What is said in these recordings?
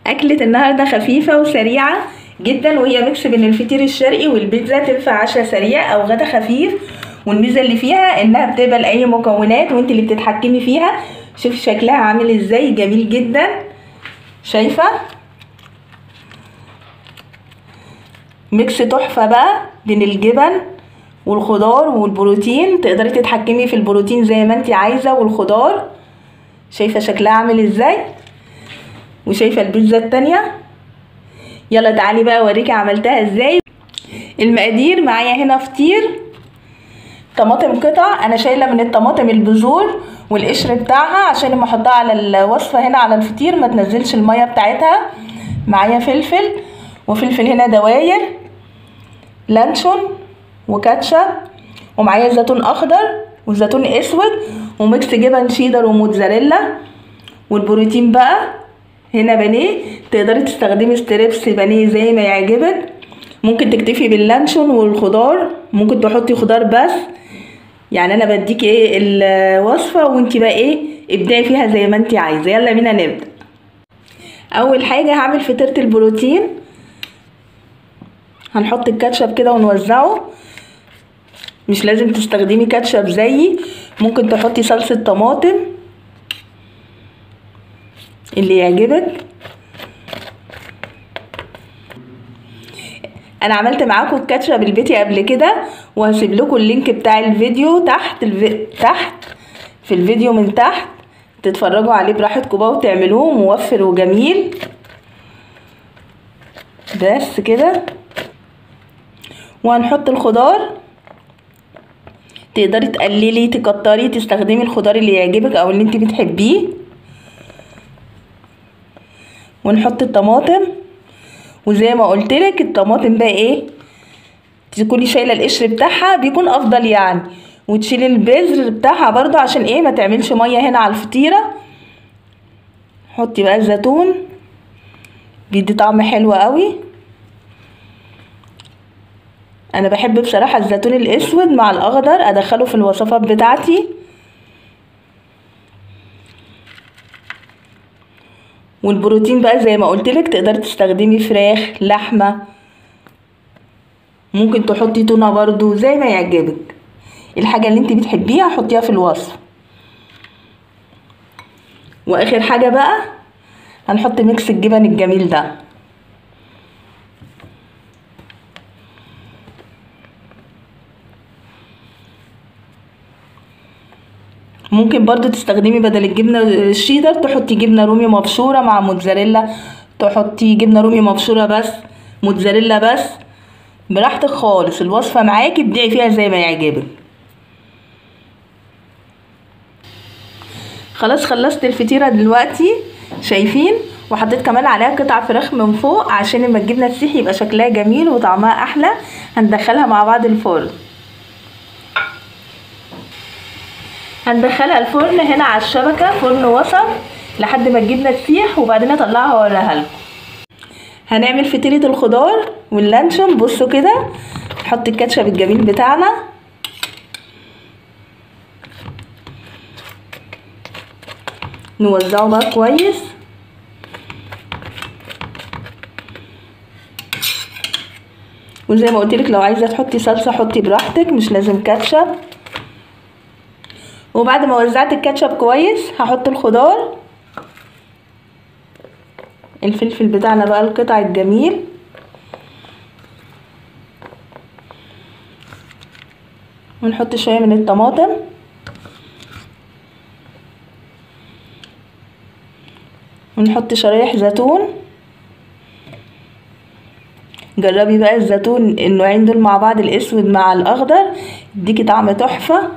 أكلة النهاردة خفيفة وسريعة جدا وهي ميكس بين الفطير الشرقي والبيتزا تنفع عشاء سريع أو غدا خفيف والميزة اللي فيها إنها بتقبل أي مكونات وانت اللي بتتحكمي فيها شوفي شكلها عامل ازاي جميل جدا شايفة ميكس تحفة بقى بين الجبن والخضار والبروتين تقدري تتحكمي في البروتين زي ما انت عايزة والخضار شايفة شكلها عامل ازاي وشايفة البيتزا التانية يلا تعالي بقى اوريكي عملتها ازاي المقادير معايا هنا فطير طماطم قطع انا شايله من الطماطم البذور والقشر بتاعها عشان لما احطها على الوصفه هنا على الفطير ما تنزلش الميه بتاعتها معايا فلفل وفلفل هنا دواير لانشون وكاتشب ومعايا زيتون اخضر وزيتون اسود وميكس جبن شيدر وموتزاريلا والبروتين بقى هنا بانيه تقدري تستخدمي ستريبس بانيه زي ما يعجبك ممكن تكتفي باللانشون والخضار ممكن تحطي خضار بس يعني انا بديكي ايه الوصفه وانتي بقى ايه ابدعي فيها زي ما انتي عايزه يلا بينا نبدا اول حاجه هعمل فطيره البروتين هنحط الكاتشب كده ونوزعه مش لازم تستخدمي كاتشب زيي ممكن تحطي صلصه طماطم اللي يعجبك انا عملت معاكم الكاتشب البيتي قبل كده وهسيب لكم اللينك بتاع الفيديو تحت الفي... تحت في الفيديو من تحت تتفرجوا عليه براحتكم بقى وتعملوه موفر وجميل بس كده وهنحط الخضار تقدري تقللي تكتري تستخدمي الخضار اللي يعجبك او اللي انت بتحبيه ونحط الطماطم وزي ما قلت لك الطماطم بقى ايه تكوني شايله القشر بتاعها بيكون افضل يعني وتشيلي البذر بتاعها برضو عشان ايه ما تعملش ميه هنا على الفطيره حطي بقى الزيتون بيدي طعم حلو قوي انا بحب بصراحه الزيتون الاسود مع الاخضر ادخله في الوصفات بتاعتي والبروتين بقى زي ما قلت لك تقدري تستخدمي فراخ لحمه ممكن تحطي تونه برضو زي ما يعجبك الحاجه اللي انت بتحبيها حطيها في الوصفه واخر حاجه بقى هنحط ميكس الجبن الجميل ده ممكن برضو تستخدمي بدل الجبنة الشيدر تحطي جبنة رومي مبشورة مع موتزاريلا تحطي جبنة رومي مبشورة بس موتزاريلا بس براحتك خالص الوصفة معاكي ابدعي فيها زي ما يعجبك خلاص خلصت الفطيرة دلوقتي شايفين وحطيت كمان عليها قطع فراخ من فوق عشان لما الجبنة تسيح يبقى شكلها جميل وطعمها احلى هندخلها مع بعض الفرن هندخلها الفرن هنا على الشبكة فرن وسط لحد ما الجبنة تسيح وبعدين اطلعها واوريها لكم هنعمل فطيرة الخضار واللانشون بصوا كده نحط الكاتشب الجميل بتاعنا نوزعه بقى كويس وزي ما قلتلك لو عايزه تحطي صلصه حطي براحتك مش لازم كاتشب وبعد ما وزعت الكاتشب كويس هحط الخضار الفلفل بتاعنا بقى القطع الجميل ونحط شويه من الطماطم ونحط شرايح زيتون جربي بقى الزيتون النوعين دول مع بعض الاسود مع الاخضر يديكي طعم تحفه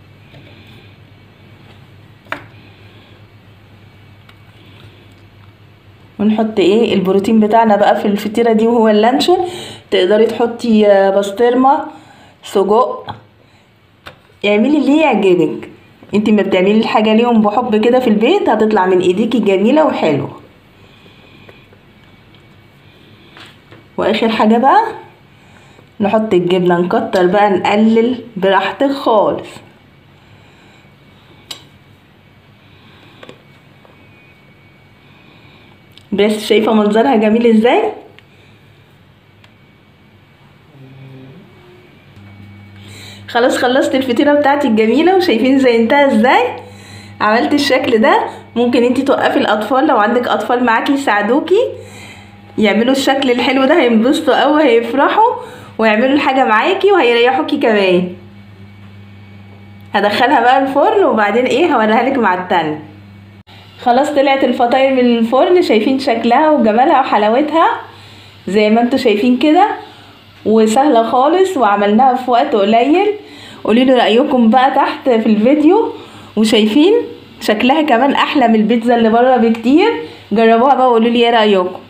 ونحط ايه البروتين بتاعنا بقى في الفطيره دي وهو اللانشون تقدري تحطي بسطرمه سجق اعملي اللي يعجبك انت ما بتعملي الحاجه ليهم بحب كده في البيت هتطلع من ايديكي جميله وحلوه واخر حاجه بقى نحط الجبنه نكتر بقى نقلل براحتك خالص بس شايفه منظرها جميل ازاي خلاص خلصت الفطيره بتاعتي الجميله وشايفين زينتها ازاي عملت الشكل ده ممكن انتي توقفي الاطفال لو عندك اطفال معاكي يساعدوكي يعملوا الشكل الحلو ده هينبسطوا قوي هيفرحوا ويعملوا الحاجه معاكي وهيريحوكي كمان هدخلها بقى الفرن وبعدين ايه هوريها لك مع التاني خلاص طلعت الفطاير من الفرن شايفين شكلها وجمالها وحلاوتها زي ما انتوا شايفين كده وسهله خالص وعملناها في وقت قليل قولوا لي رايكم بقى تحت في الفيديو وشايفين شكلها كمان احلى من البيتزا اللي بره بكتير جربوها بقى وقولوا لي ايه رايكم